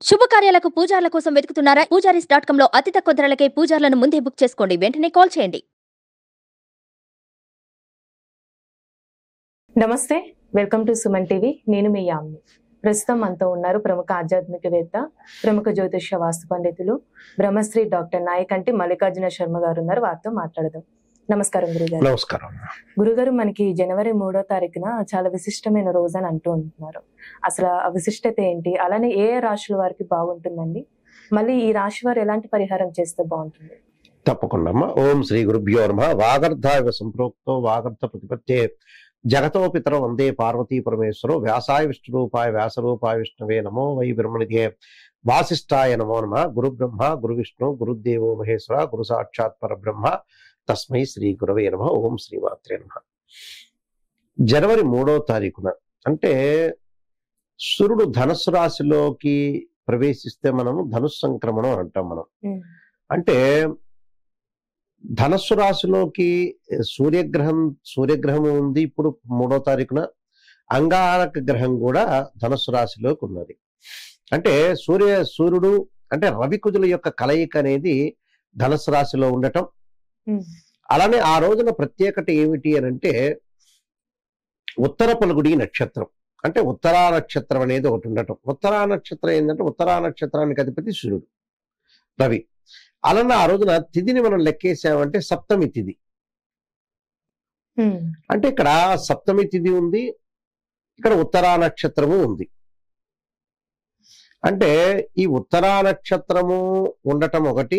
శుభకార్యాలకు పూజార్ల కోసం వెతుకుతున్నారా Poojaris dot com లో అతి తక్కువ ధరలకే పూజార్లను ముందే బుక్ చేసుకోండి వెంటనే కాల్ చేయండి నమస్తే వెల్కమ్ టు సుమన్ టీవీ నేను మీ యామ్ని ప్రస్తుతం మనతో ఉన్నారు ప్రముఖ ఆధ్యాత్మికవేత్త ప్రముఖ జ్యోతిష్య వాస్తు పండితులు బ్రహ్మశ్రీ డాక్టర్ నాయకంటి మల్లికార్జున శర్మ గారు ఉన్నారు వారితో మాట్లాడదాం నమస్కారం గురుగారు నమస్కారం గురుగారు మనకి జనవరి మూడో తారీఖున చాలా విశిష్టమైన రోజు అని అంటూ ఉంటున్నారు అసలు ఆ విశిష్టత ఏంటి అలానే ఏ ఏ రాశుల వారికి బాగుంటుందండి మళ్ళీ ఈ రాశి వారు ఎలాంటి పరిహారం చేస్తే బాగుంటుంది తప్పకుండా అమ్మా ఓం శ్రీ గురుభ్యో నమ వాగర్ధాయ సంప్రోక్తో వాగర్ధ ప్రతిపత్తే జగతో పితరం వందే పార్వతీ పరమేశ్వరో వ్యాసాయ విష్ణురూపాయ వ్యాసరూపాయ విష్ణువే నమో వై బ్రహ్మనిధే వాసిష్ఠాయ నమో నమ గురు బ్రహ్మ గురు విష్ణు గురుదేవో మహేశ్వర గురు సాక్షాత్ పరబ్రహ్మ తస్మై శ్రీ గురవే నమ ఓం శ్రీ మాత్రే నమ జనవరి మూడో తారీఖున అంటే సూర్యుడు ధనుస్సు రాశిలోకి ప్రవేశిస్తే మనము ధనుస్సు సంక్రమణం అంటాం మనం అంటే ధనస్సు రాశిలోకి సూర్యగ్రహం సూర్యగ్రహం ఉంది ఇప్పుడు మూడో తారీఖున అంగారక గ్రహం కూడా ధనస్సు రాశిలోకి ఉన్నది అంటే సూర్య సూర్యుడు అంటే రవి కుజుల యొక్క కలయిక అనేది ధనస్సు రాశిలో ఉండటం అలానే ఆ రోజున ప్రత్యేకత ఏమిటి అని అంటే ఉత్తర పలుగుడి నక్షత్రం అంటే ఉత్తరా నక్షత్రం అనేది ఒకటి ఉండటం ఉత్తరా నక్షత్రం ఏంటంటే ఉత్తరా నక్షత్రానికి అధిపతి సూర్యుడు రవి అలానే ఆ రోజున తిథిని మనం లెక్కేసామంటే సప్తమి తిథి అంటే ఇక్కడ సప్తమి తిథి ఉంది ఇక్కడ ఉత్తరా నక్షత్రము ఉంది అంటే ఈ ఉత్తరా నక్షత్రము ఉండటం ఒకటి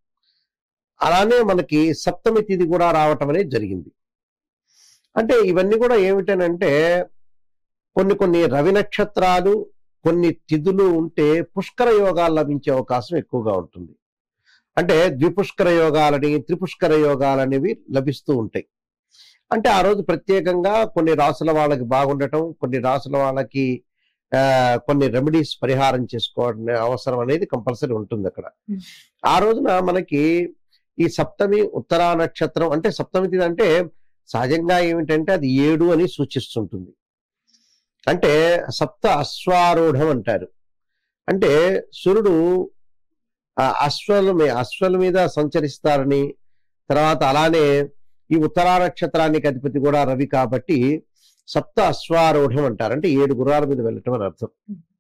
అలానే మనకి సప్తమి తిథి కూడా రావటం అనేది జరిగింది అంటే ఇవన్నీ కూడా ఏమిటనంటే కొన్ని కొన్ని రవి నక్షత్రాలు కొన్ని తిథులు ఉంటే పుష్కర యోగాలు లభించే అవకాశం ఎక్కువగా ఉంటుంది అంటే ద్విపుష్కర యోగాలని త్రిపుష్కర యోగాలనేవి లభిస్తూ ఉంటాయి అంటే ఆ రోజు ప్రత్యేకంగా కొన్ని రాసుల వాళ్ళకి బాగుండటం కొన్ని రాసుల వాళ్ళకి ఆ కొన్ని రెమెడీస్ పరిహారం చేసుకోవడం అవసరం అనేది కంపల్సరీ ఉంటుంది అక్కడ Hmm. ఆ రోజున మనకి ఈ సప్తమి ఉత్తరా నక్షత్రం అంటే సప్తమి తిథి అంటే సహజంగా ఏమిటంటే అది ఏడు అని సూచిస్తుంటుంది అంటే సప్త అశ్వారూఢం అంటారు అంటే సూర్యుడు ఆ అశ్వల మీ- అశ్వల మీద సంచరిస్తారని తర్వాత అలానే ఈ ఉత్తరా నక్షత్రానికి అధిపతి కూడా రవి కాబట్టి సప్త అశ్వారూఢం అంటారు అంటే ఏడు గుర్రాల మీద వెళ్ళటం అని అర్థం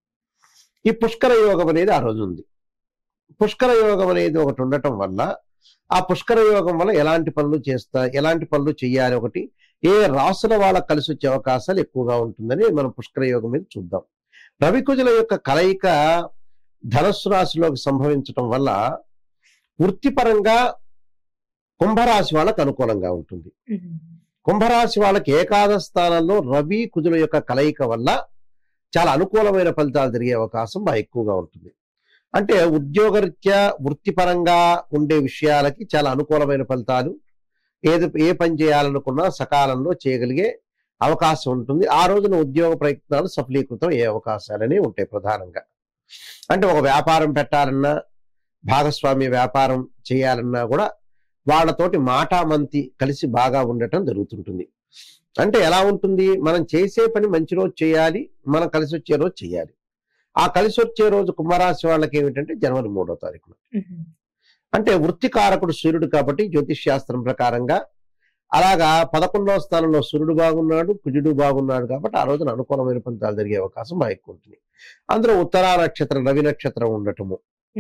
ఈ పుష్కర యోగం అనేది ఆ రోజు ఉంది పుష్కర యోగం అనేది ఒకటి ఉండటం వల్ల ఆ పుష్కర యోగం వల్ల ఎలాంటి పనులు చేస్తా ఎలాంటి పనులు చేయాలి ఒకటి ఏ రాసుల వాళ్ళకి కలిసి వచ్చే అవకాశాలు ఎక్కువగా ఉంటుందని మనం పుష్కర యోగం మీద చూద్దాం రవికుజుల యొక్క కలయిక ధనస్సు రాశిలోకి సంభవించటం వల్ల వృత్తిపరంగా కుంభరాశి వాళ్ళకు అనుకూలంగా ఉంటుంది కుంభరాశి వాళ్ళకి ఏకాదశ స్థానంలో రవి కుజుల యొక్క కలయిక వల్ల చాలా అనుకూలమైన ఫలితాలు జరిగే అవకాశం బాగా ఎక్కువగా ఉంటుంది అంటే ఉద్యోగరీత్యా వృత్తిపరంగా ఉండే విషయాలకి చాలా అనుకూలమైన ఫలితాలు ఏది ఏ పని చేయాలనుకున్నా సకాలంలో చేయగలిగే అవకాశం ఉంటుంది ఆ రోజున ఉద్యోగ ప్రయత్నాలు సఫలీకృతం అయ్యే అవకాశాలనే ఉంటాయి ప్రధానంగా అంటే ఒక వ్యాపారం పెట్టాలన్నా భాగస్వామ్య వ్యాపారం చేయాలన్నా కూడా వాళ్ళతోటి మాటామంతి కలిసి బాగా ఉండటం జరుగుతుంటుంది అంటే ఎలా ఉంటుంది మనం చేసే పని మంచి రోజు చేయాలి మనం కలిసి వచ్చే రోజు చేయాలి ఆ కలిసి వచ్చే రోజు కుంభరాశి వాళ్ళకి ఏమిటంటే జనవరి మూడో తారీఖున అంటే వృత్తికారకుడు సూర్యుడు కాబట్టి జ్యోతిష్ శాస్త్రం ప్రకారంగా అలాగా పదకొండవ స్థానంలో సూర్యుడు బాగున్నాడు కుజుడు బాగున్నాడు కాబట్టి ఆ రోజున అనుకూలమైన ఫలితాలు జరిగే అవకాశం బాగా ఎక్కువ ఉంటుంది అందులో ఉత్తరా నక్షత్రం రవి నక్షత్రం ఉండటము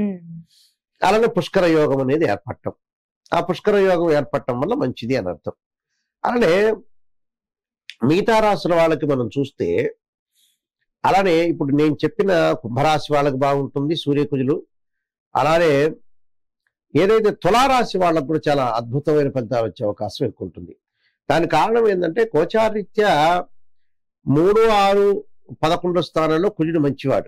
అలానే పుష్కర యోగం అనేది ఏర్పడటం ఆ పుష్కర యోగం ఏర్పడటం వల్ల మంచిది అని అర్థం అలానే మిగతా రాశుల వాళ్ళకి మనం చూస్తే అలానే ఇప్పుడు నేను చెప్పిన కుంభరాశి వాళ్ళకి బాగుంటుంది సూర్యకుజులు అలానే ఏదైతే తులారాశి వాళ్ళకు కూడా చాలా అద్భుతమైన ఫలితాలు వచ్చే అవకాశం ఎక్కువ ఉంటుంది దాని కారణం ఏంటంటే గోచారీత్యా మూడు ఆరు పదకొండో స్థానంలో కుజుడు మంచివాడు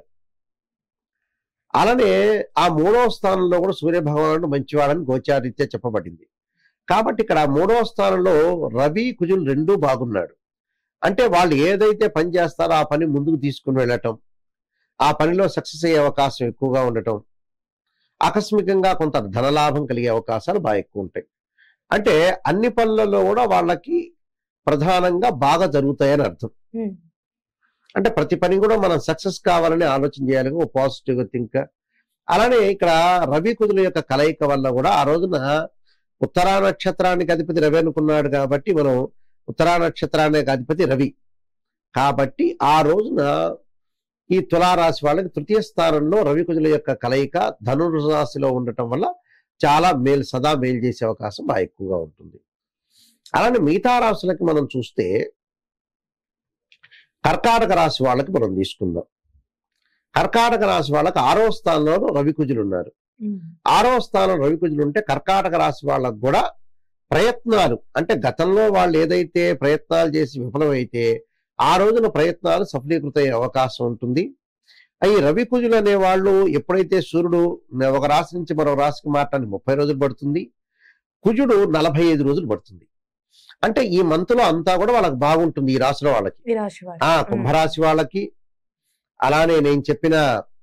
అలానే ఆ మూడవ స్థానంలో కూడా సూర్య భగవానుడు మంచివాడని గోచారీత్యా చెప్పబడింది కాబట్టి ఇక్కడ మూడవ స్థానంలో రవి కుజులు రెండూ బాగున్నాడు అంటే వాళ్ళు ఏదైతే పని చేస్తారో ఆ పని ముందుకు తీసుకుని వెళ్ళటం ఆ పనిలో సక్సెస్ అయ్యే అవకాశం ఎక్కువగా ఉండటం ఆకస్మికంగా కొంత ధనలాభం కలిగే అవకాశాలు బాగా ఎక్కువ ఉంటాయి అంటే అన్ని పనులలో కూడా వాళ్ళకి ప్రధానంగా బాగా జరుగుతాయని అర్థం అంటే ప్రతి పని కూడా మనం సక్సెస్ కావాలని ఆలోచన చేయాలి ఓ పాజిటివ్ థింక్ అలానే ఇక్కడ రవి కుజుల యొక్క కలయిక వల్ల కూడా ఆ రోజున ఉత్తరా నక్షత్రానికి అధిపతి రవి అనుకున్నాడు కాబట్టి మనం ఉత్తరా నక్షత్రానికి అధిపతి రవి కాబట్టి ఆ రోజున ఈ తులారాశి వాళ్ళకి తృతీయ స్థానంలో రవి కుజుల యొక్క కలయిక ధనుర్రాశిలో ఉండటం వల్ల చాలా మేలు సదా మేలు చేసే అవకాశం బాగా ఎక్కువగా ఉంటుంది అలానే మిగతా రాశులకి మనం చూస్తే కర్కాటక రాశి వాళ్ళకి మనం తీసుకుందాం కర్కాటక రాశి వాళ్ళకి ఆరో స్థానంలో రవి కుజులు ఉన్నారు ఆరో స్థానం రవి కుజులు ఉంటే కర్కాటక రాశి వాళ్ళకు కూడా ప్రయత్నాలు అంటే గతంలో వాళ్ళు ఏదైతే ప్రయత్నాలు చేసి విఫలమైతే ఆ రోజున ప్రయత్నాలు సఫలీకృతయ్యే అవకాశం ఉంటుంది ఈ రవి కుజులు అనే వాళ్ళు ఎప్పుడైతే సూర్యుడు ఒక రాశి నుంచి మరో రాశికి మారటానికి ముప్పై రోజులు పడుతుంది కుజుడు నలభై ఐదు రోజులు పడుతుంది అంటే ఈ మంత్ లో అంతా కూడా వాళ్ళకి బాగుంటుంది ఈ రాశిలో వాళ్ళకి ఈ రాశి వారు ఆ కుంభరాశి వాళ్ళకి అలానే నేను చెప్పిన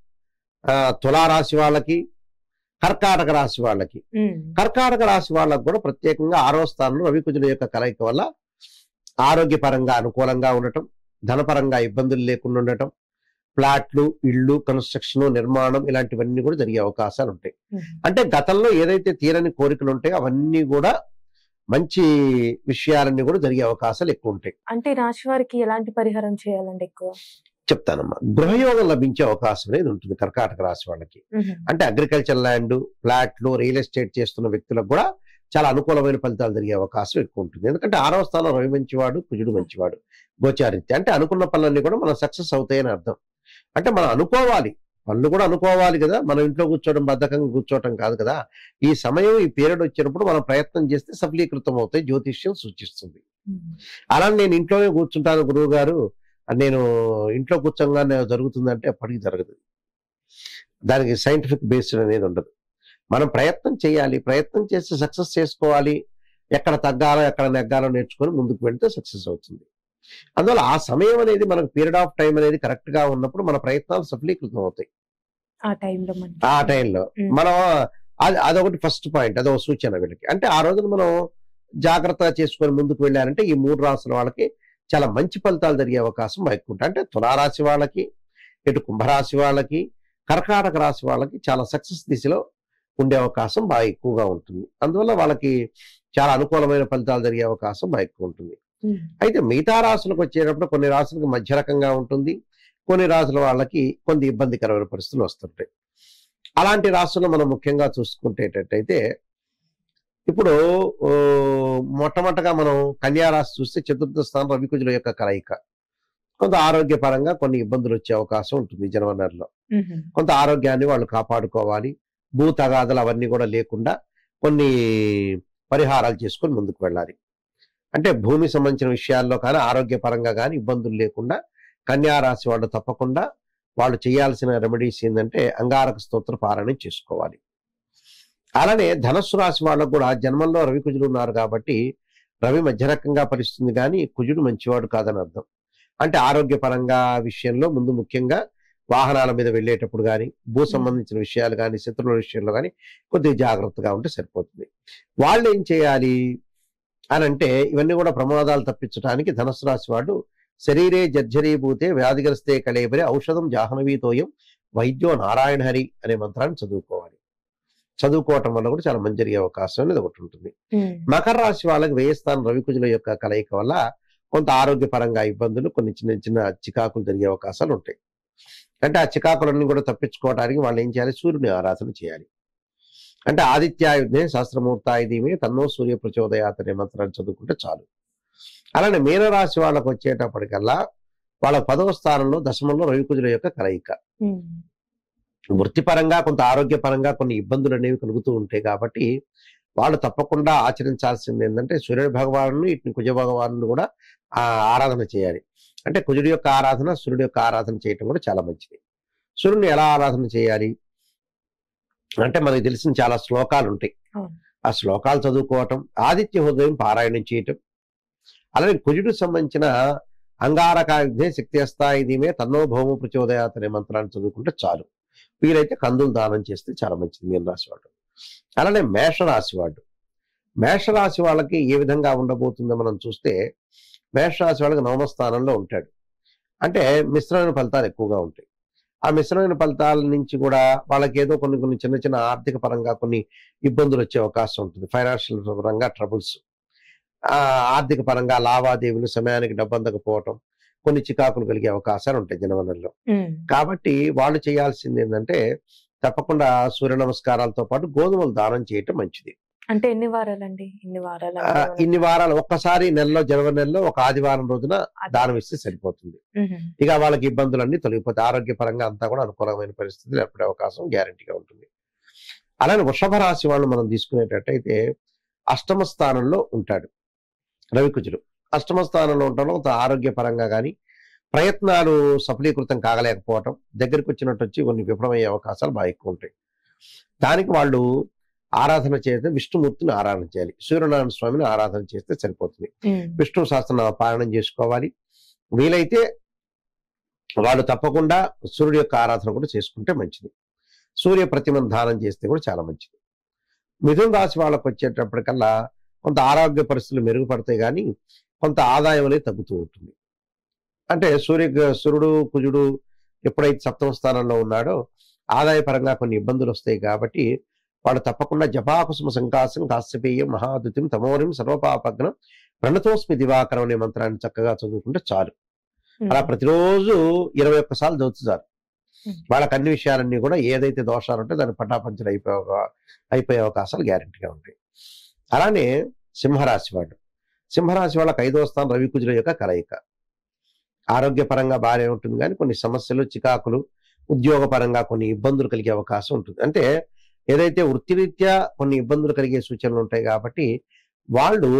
ఆ, తులారాశి వాళ్ళకి కర్కాటక రాశి వాళ్ళకి ఉమ్. కర్కాటక రాశి వాళ్ళకు కూడా ప్రత్యేకంగా ఆరో స్థానంలో రవి కుజుల యొక్క కలయిక వల్ల ఆరోగ్యపరంగా అనుకూలంగా ఉండటం ధనపరంగా ఇబ్బందులు లేకుండా ఉండటం ప్లాట్లు ఇళ్ళు కన్స్ట్రక్షన్ నిర్మాణం ఇలాంటివన్నీ కూడా జరిగే అవకాశాలు ఉంటాయి ఉమ్. అంటే గతంలో ఏదైతే తీరని కోరికలు ఉంటాయో అవన్నీ కూడా మంచి విషయాలన్నీ కూడా జరిగే అవకాశాలు ఎక్కువ ఉంటాయి అంటే ఈ రాశి వారికి ఎలాంటి పరిహారం చేయాలండి ఎక్కువ చెప్తానమ్మా గృహయోగం లభించే అవకాశం అనేది ఉంటుంది కర్కాటక రాశి వాళ్ళకి ఉమ్. అంటే అగ్రికల్చర్ ల్యాండ్ ప్లాట్లు రియల్ ఎస్టేట్ చేస్తున్న వ్యక్తులకు కూడా చాలా అనుకూలమైన ఫలితాలు జరిగే అవకాశం ఎక్కువ ఉంటుంది ఎందుకంటే ఆరవ స్థానం రవి మంచివాడు కుజుడు మంచివాడు గోచారిత్య అంటే అనుకున్న పనులన్నీ కూడా మనం సక్సెస్ అవుతాయని అర్థం అంటే మనం అనుకోవాలి పనులు కూడా అనుకోవాలి కదా మనం ఇంట్లో కూర్చోవడం బద్ధకంగా కూర్చోవడం కాదు కదా ఈ సమయం ఈ పీరియడ్ వచ్చినప్పుడు మనం ప్రయత్నం చేస్తే సఫలీకృతం అవుతాయి జ్యోతిష్యం సూచిస్తుంది ఉమ్. అలా నేను ఇంట్లోనే కూర్చుంటాను గురువు గారు నేను ఇంట్లో కూర్చోగానే జరుగుతుందంటే ఎప్పటికీ జరగదు దానికి సైంటిఫిక్ బేస్డ్ అనేది ఉండదు మనం ప్రయత్నం చేయాలి ప్రయత్నం చేసి సక్సెస్ చేసుకోవాలి ఎక్కడ తగ్గాలో ఎక్కడ నెగ్గాలో నేర్చుకొని ముందుకు వెళ్తే సక్సెస్ అవుతుంది అందువల్ల ఆ సమయం అనేది మనకు పీరియడ్ ఆఫ్ టైం అనేది కరెక్ట్ గా ఉన్నప్పుడు మన ప్రయత్నాలు సఫలీకృతం అవుతాయి ఆ టైంలో మనం ఆ టైంలో ఉమ్. మనం అది అదొకటి ఫస్ట్ పాయింట్ అదొక సూచన వీళ్ళకి అంటే ఆ రోజున మనం జాగ్రత్తగా చేసుకొని ముందుకు వెళ్ళారంటే ఈ మూడు రాసుల వాళ్ళకి చాలా మంచి ఫలితాలు జరిగే అవకాశం బాగా ఎక్కువ ఉంటుంది అంటే తులారాశి వాళ్ళకి ఇటు కుంభరాశి వాళ్ళకి కర్కాటక రాశి వాళ్ళకి చాలా సక్సెస్ దిశలో ఉండే అవకాశం బాగా ఎక్కువగా ఉంటుంది అందువల్ల వాళ్ళకి చాలా అనుకూలమైన ఫలితాలు జరిగే అవకాశం బాగా ఎక్కువ ఉంటుంది ఉమ్. అయితే మిగతా రాశులకు వచ్చేటప్పుడు కొన్ని రాశులకు మధ్య రకంగా ఉంటుంది కొన్ని రాశుల వాళ్ళకి కొన్ని ఇబ్బందికరమైన పరిస్థితులు వస్తుంటాయి అలాంటి రాశులను మనం ముఖ్యంగా చూసుకుంటేటట్టయితే ఇప్పుడు ఓ, మొట్టమొదటగా మనం కన్యా రాశి చూస్తే చతుర్థ స్థానం రవికుజుల యొక్క కలయిక కొంత ఆరోగ్యపరంగా కొన్ని ఇబ్బందులు వచ్చే అవకాశం ఉంటుంది జనవరిలో ఉమ్. కొంత ఆరోగ్యాన్ని వాళ్ళు కాపాడుకోవాలి భూ తగాదలు అవన్నీ కూడా లేకుండా కొన్ని పరిహారాలు చేసుకొని ముందుకు వెళ్ళాలి అంటే భూమి సంబంధించిన విషయాల్లో కానీ ఆరోగ్యపరంగా కానీ ఇబ్బందులు లేకుండా కన్యా రాశి వాళ్ళు తప్పకుండా వాళ్ళు చేయాల్సిన రెమెడీస్ ఏంటంటే అంగారక స్తోత్ర పారాయణం చేసుకోవాలి అలానే ధనస్సు రాశి వాళ్ళకు కూడా జన్మంలో రవి కుజులు ఉన్నారు కాబట్టి రవి మధ్య రకంగా పరిస్తుంది కానీ కుజుడు మంచివాడు కాదని అర్థం అంటే ఆరోగ్యపరంగా విషయంలో ముందు ముఖ్యంగా వాహనాల మీద వెళ్ళేటప్పుడు కానీ భూ సంబంధించిన విషయాలు కానీ శత్రువుల విషయంలో కానీ కొద్దిగా జాగ్రత్తగా ఉంటే సరిపోతుంది వాళ్ళు ఏం చేయాలి అని అంటే ఇవన్నీ కూడా ప్రమాదాలు తప్పించడానికి ధనుసు రాశి వాడు శరీరే జర్జరీభూతే వ్యాధిగ్రస్తే కళేబరి ఔషధం జాహ్నవీతోయం వైద్యో నారాయణ హరి అనే మంత్రాన్ని చదువుకోవాలి చదువుకోవటం వల్ల కూడా చాలా మంచి జరిగే అవకాశం అనేది ఒకటి ఉంటుంది ఉమ్. మకర రాశి వాళ్ళకి వ్యయస్థానం రవికుజుల యొక్క కలయిక వల్ల కొంత ఆరోగ్యపరంగా ఇబ్బందులు కొన్ని చిన్న చిన్న చికాకులు జరిగే అవకాశాలు ఉంటాయి అంటే ఆ చికాకులన్నీ కూడా తప్పించుకోవడానికి వాళ్ళు ఏం చేయాలి సూర్యుని ఆరాధన చేయాలి అంటే ఆదిత్యాయుధే శాస్త్రమూర్తాయుధీమే తన్నో సూర్య ప్రచోదయాత్ అనే మంత్రాన్ని చదువుకుంటే చాలు అలానే మీనరాశి వాళ్ళకు వచ్చేటప్పటికల్లా వాళ్ళ పదవ స్థానంలో దశమంలో రవికుజుల యొక్క కలయిక ఉమ్. వృత్తిపరంగా కొంత ఆరోగ్యపరంగా కొన్ని ఇబ్బందులు అనేవి కలుగుతూ ఉంటాయి కాబట్టి వాళ్ళు తప్పకుండా ఆచరించాల్సింది ఏంటంటే సూర్యుడి భగవాను ఇటు కుజ భగవాను కూడా ఆ ఆరాధన చేయాలి అంటే కుజుడి యొక్క ఆరాధన సూర్యుడి యొక్క ఆరాధన చేయటం కూడా చాలా మంచిది సూర్యుడిని ఎలా ఆరాధన చేయాలి అంటే మనకు తెలిసిన చాలా శ్లోకాలు ఉంటాయి అవును. ఆ శ్లోకాలు చదువుకోవటం ఆదిత్య హృదయం పారాయణం చేయటం అలాగే కుజుడికి సంబంధించిన అంగారకాయుధే శక్తి అస్థాయి దీమే తన్నో భౌమ ప్రచోదయాత్ అనే మంత్రాన్ని చదువుకుంటే చాలు వీలైతే కందులు దానం చేస్తే చాలా మంచిది మీన రాశి వాడు అలానే మేషరాశి వాడు మేషరాశి వాళ్ళకి ఏ విధంగా ఉండబోతుందో మనం చూస్తే మేషరాశి వాళ్ళకి నవమ స్థానంలో ఉంటాడు అంటే మిశ్రమైన ఫలితాలు ఎక్కువగా ఉంటాయి ఆ మిశ్రమైన ఫలితాల నుంచి కూడా వాళ్ళకి ఏదో కొన్ని కొన్ని చిన్న చిన్న ఆర్థిక పరంగా కొన్ని ఇబ్బందులు వచ్చే అవకాశం ఉంటుంది ఫైనాన్షియల్ పరంగా ట్రబుల్స్ ఆ ఆర్థిక పరంగా లావాదేవీలు సమయానికి డబ్బు అందకపోవటం కొన్ని చికాకులు కలిగే అవకాశాలు ఉంటాయి జనవనంలో ఉమ్, కాబట్టి వాళ్ళు చేయాల్సింది ఏంటంటే తప్పకుండా సూర్య నమస్కారాలతో పాటు గోధుమలు దానం చేయటం మంచిది అంటే ఎన్ని వారాలండి ఇన్ని వారాలు ఆ, అంటే మనకి- ఇన్ని వారాలు ఒక్కసారి నెలలో జనవరి నెలలో ఒక ఆదివారం రోజున అది- దానం ఇస్తే సరిపోతుంది ఉహు, ఇక వాళ్ళకి ఇబ్బందులన్నీ తొలగిపోతాయి ఆరోగ్యపరంగా అంతా కూడా అనుకూలమైన పరిస్థితులు ఏర్పడే అవకాశం గ్యారంటీగా ఉంటుంది అలానే వృషభ రాశి వాళ్ళు మనం తీసుకునేటట్టయితే అష్టమ స్థానంలో ఉంటాడు రవికుజుడు అష్టమ స్థానంలో ఉండడం కొంత ఆరోగ్యపరంగా కానీ ప్రయత్నాలు సఫలీకృతం కాగలేకపోవటం దగ్గరికి వచ్చినట్టు వచ్చి కొన్ని విఫలమయ్యే అవకాశాలు బాగా ఎక్కువ ఉంటాయి దానికి వాళ్ళు ఆరాధన చేస్తే విష్ణుమూర్తిని ఆరాధన చేయాలి సూర్యనారాయణ స్వామిని ఆరాధన చేస్తే సరిపోతుంది ఉమ్, విష్ణు సహస్రనామ పాలన చేసుకోవాలి వీలైతే వాళ్ళు తప్పకుండా సూర్యుడి యొక్క ఆరాధన కూడా చేసుకుంటే మంచిది సూర్య ప్రతిమను దానం చేస్తే కూడా చాలా మంచిది మిథున రాశి వాళ్ళకు వచ్చేటప్పటికల్లా కొంత ఆరోగ్య పరిస్థితులు మెరుగుపడతాయి కానీ కొంత ఆదాయం అనేది తగ్గుతూ ఉంటుంది అంటే సూర్య సూర్యుడు కుజుడు ఎప్పుడైతే సప్తమ స్థానంలో ఉన్నాడో ఆదాయపరంగా కొన్ని ఇబ్బందులు వస్తాయి కాబట్టి వాళ్ళు తప్పకుండా జపాకుసుమ సంకాసం కాశ్యపేయం మహాదుతిం తమోరిం సర్వపాపగ్నం ప్రణతోస్మి దివాకరం అనే మంత్రాన్ని చక్కగా చదువుకుంటే చాలు ఉమ్, అలా ప్రతిరోజు ఇరవై ఒక్కసార్లు చదువుతారు Hmm. వాళ్ళకి అన్ని విషయాలన్నీ కూడా ఏదైతే దోషాలు ఉంటే దాన్ని పటాపంచలు అయిపోయే అవ- అయిపోయే అవకాశాలు గ్యారెంటీగా ఉంటాయి అలానే సింహరాశి వాళ్ళు సింహరాశి వాళ్ళకి ఐదో స్థానం రవి కుజుల యొక్క కలయిక ఆరోగ్యపరంగా బాగానే ఉంటుంది కానీ కొన్ని సమస్యలు చికాకులు ఉద్యోగపరంగా కొన్ని ఇబ్బందులు కలిగే అవకాశం ఉంటుంది అంటే ఏదైతే వృత్తిరీత్యా కొన్ని ఇబ్బందులు కలిగే సూచనలు ఉంటాయి కాబట్టి వాళ్ళు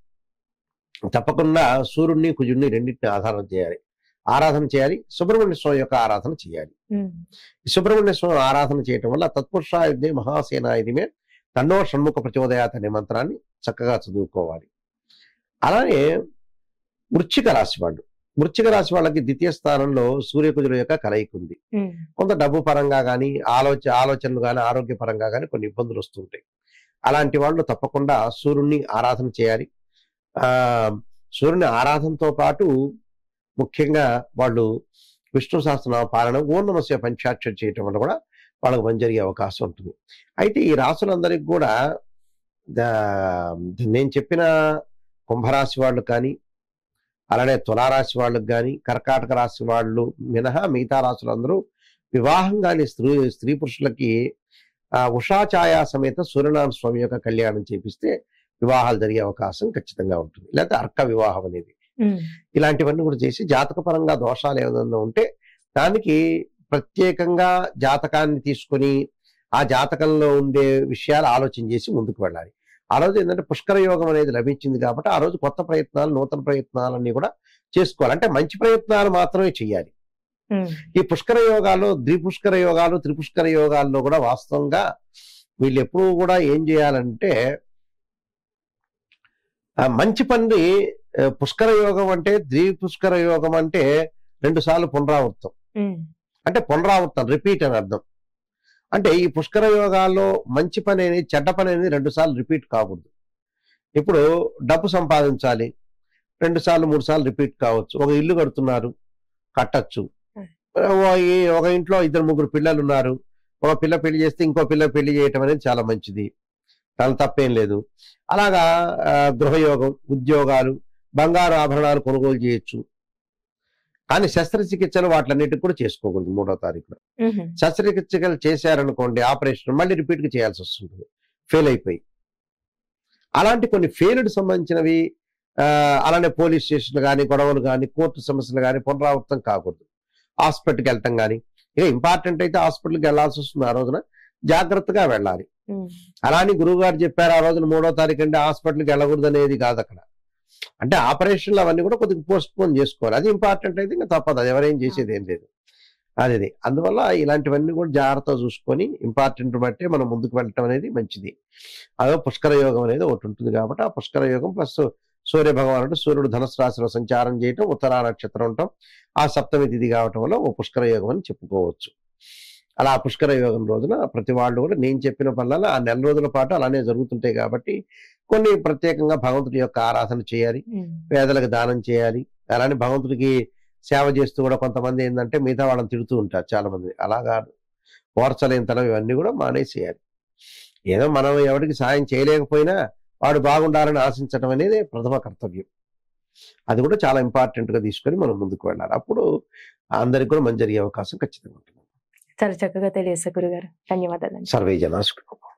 తప్పకుండా సూర్యుడిని కుజుడిని రెండింటిని ఆధారం చేయాలి ఆరాధన చేయాలి సుబ్రహ్మణ్య స్వామి యొక్క ఆరాధన చేయాలి ఉమ్, ఈ సుబ్రహ్మణ్య స్వామి ఆరాధన చేయటం వల్ల తత్పురుషాయుధే మహాసేనాయుధమే తన్నో షణ్ముఖ ప్రచోదయాత్ అనే మంత్రాన్ని చక్కగా చదువుకోవాలి అలానే వృశ్చిక రాశి వాళ్ళు వృశ్చిక రాశి వాళ్ళకి ద్వితీయ స్థానంలో సూర్యకుజుల యొక్క కలయిక ఉంది ఉమ్, కొంత డబ్బు పరంగా కానీ ఆలోచన ఆలోచనలు కానీ ఆరోగ్య పరంగా కానీ కొన్ని ఇబ్బందులు వస్తుంటాయి అలాంటి వాళ్ళు తప్పకుండా సూర్యుడిని ఆరాధన చేయాలి ఆ సూర్యుని ఆరాధనతో పాటు ముఖ్యంగా వాళ్ళు విష్ణు సహస్రనామ పాలన ఓం నమస్య పంచాక్షరి చేయటం వల్ల కూడా వాళ్ళకి మంచి జరిగే అవకాశం ఉంటుంది అయితే ఈ రాసులందరికీ కూడా దా- నేను చెప్పిన కుంభరాశి వాళ్ళు కానీ అలానే తులారాశి వాళ్ళకి కానీ కర్కాటక రాశి వాళ్ళు మినహా మిగతా రాశులందరూ వివాహం కాని స్త్రీ స్త్రీ పురుషులకి ఆ ఉషా ఛాయా సమేత సూర్యనారాయణ స్వామి యొక్క కళ్యాణం చేపిస్తే వివాహాలు జరిగే అవకాశం ఖచ్చితంగా ఉంటుంది లేకపోతే అర్క వివాహం అనేది ఉమ్, ఇలాంటివన్నీ కూడా చేసి జాతక పరంగా దోషాలు ఏమైనా ఉంటే దానికి ప్రత్యేకంగా జాతకాన్ని తీసుకొని ఆ జాతకంలో ఉండే విషయాలు ఆలోచన చేసి ముందుకు వెళ్ళాలి ఆ రోజు ఏంటంటే పుష్కర యోగం అనేది లభించింది కాబట్టి ఆ రోజు కొత్త ప్రయత్నాలు నూతన ప్రయత్నాలన్నీ కూడా చేసుకోవాలి అంటే మంచి ప్రయత్నాలు మాత్రమే చేయాలి ఉమ్, ఈ పుష్కర యోగాలు ద్విపుష్కర యోగాలు త్రిపుష్కర యోగాల్లో కూడా వాస్తవంగా వీళ్ళు ఎప్పుడూ కూడా ఏం చేయాలంటే ఆ మంచి పని ఆ, పుష్కర యోగం అంటే ద్విపుష్కర యోగం అంటే రెండు సార్లు పునరావృతం ఉమ్, అంటే పునరావృతం రిపీట్ అని అర్థం అంటే ఈ పుష్కర యోగాల్లో మంచి పని అనేది చెడ్డ పని అనేది రెండు సార్లు రిపీట్ కాకూడదు ఇప్పుడు డబ్బు సంపాదించాలి రెండు సార్లు మూడు సార్లు రిపీట్ కావచ్చు ఒక ఇల్లు కడుతున్నారు కట్టచ్చు ఓ- ఈ ఒక ఇంట్లో ఇద్దరు ముగ్గురు పిల్లలు ఉన్నారు ఒక పిల్ల పెళ్లి చేస్తే ఇంకో పిల్ల పెళ్లి చేయటం అనేది చాలా మంచిది దాని తప్పేం లేదు అలాగా ఆ, గృహయోగం ఉద్యోగాలు బంగారు ఆభరణాలు కొనుగోలు చేయొచ్చు కానీ శస్త్రచికిత్సలు వాటిలన్నిటికి కూడా చేసుకోకూడదు మూడో తారీఖున ఉహు, శస్త్రచికిత్సలు చేశారనుకోండి ఆపరేషన్ మళ్ళీ రిపీట్ గా చేయాల్సి వస్తుంది ఫెయిల్ అయిపోయి అలాంటి కొన్ని ఫెయిల్డ్ సంబంధించినవి ఆ, అలానే పోలీస్ స్టేషన్ కానీ గొడవలు కానీ కోర్టు సమస్యలు కానీ పునరావృతం కాకూడదు హాస్పిటల్కి వెళ్ళటం కానీ ఇక ఇంపార్టెంట్ అయితే హాస్పిటల్కి వెళ్ళాల్సి వస్తుంది ఆ రోజున జాగ్రత్తగా వెళ్ళాలి ఉమ్, అలా అని గురువు గారు చెప్పారు ఆ రోజున మూడో తారీఖు అంటే హాస్పిటల్కి వెళ్ళకూడదు అనేది కాదు అక్కడ అంటే ఆపరేషన్లు అవన్నీ కూడా కొద్దిగా పోస్ట్ పోన్ చేసుకోవాలి అది ఇంపార్టెంట్ అయితే ఇంకా తప్పదు అది ఎవరేం చేసేది ఏం లేదు అదే అందువల్ల ఇలాంటివన్నీ కూడా జాగ్రత్తగా చూసుకొని ఇంపార్టెంట్ బట్టి మనం ముందుకు వెళ్ళటం అనేది మంచిది అదో పుష్కర యోగం అనేది ఒకటి ఉంటుంది కాబట్టి ఆ పుష్కర యోగం ప్లస్ సూర్య భగవానుడు సూర్యుడు ధనుసు రాశిలో సంచారం చేయటం ఉత్తరా నక్షత్రం ఉండటం ఆ సప్తమి తిథి కావటం వల్ల ఓ పుష్కర యోగం అని చెప్పుకోవచ్చు అలా ఆ పుష్కర యోగం రోజున ప్రతి వాళ్ళు కూడా నేను చెప్పిన పనులలో ఆ నెల రోజుల పాటు అలానే జరుగుతుంటాయి కాబట్టి కొన్ని ప్రత్యేకంగా భగవంతుడి యొక్క ఆరాధన చేయాలి ఉమ్, పేదలకు దానం చేయాలి అలానే భగవంతుడికి సేవ చేస్తూ కూడా కొంతమంది ఏంటంటే మిగతా వాళ్ళని తిడుతూ ఉంటారు చాలా మంది అలా కాదు ఓర్చలేనితనం ఇవన్నీ కూడా మానేసేయాలి ఏదో మనం ఎవరికి సాయం చేయలేకపోయినా వాడు బాగుండాలని ఆశించడం అనేది ప్రథమ కర్తవ్యం అది కూడా చాలా ఇంపార్టెంట్ గా తీసుకొని మనం ముందుకు వెళ్ళాలి అప్పుడు అందరికి కూడా మంచి జరిగే అవకాశం ఖచ్చితంగా ఉంటుంది చాలా చక్కగా తెలియజేశారు గురుగారు ధన్యవాదాలు సర్వే జనాసుకు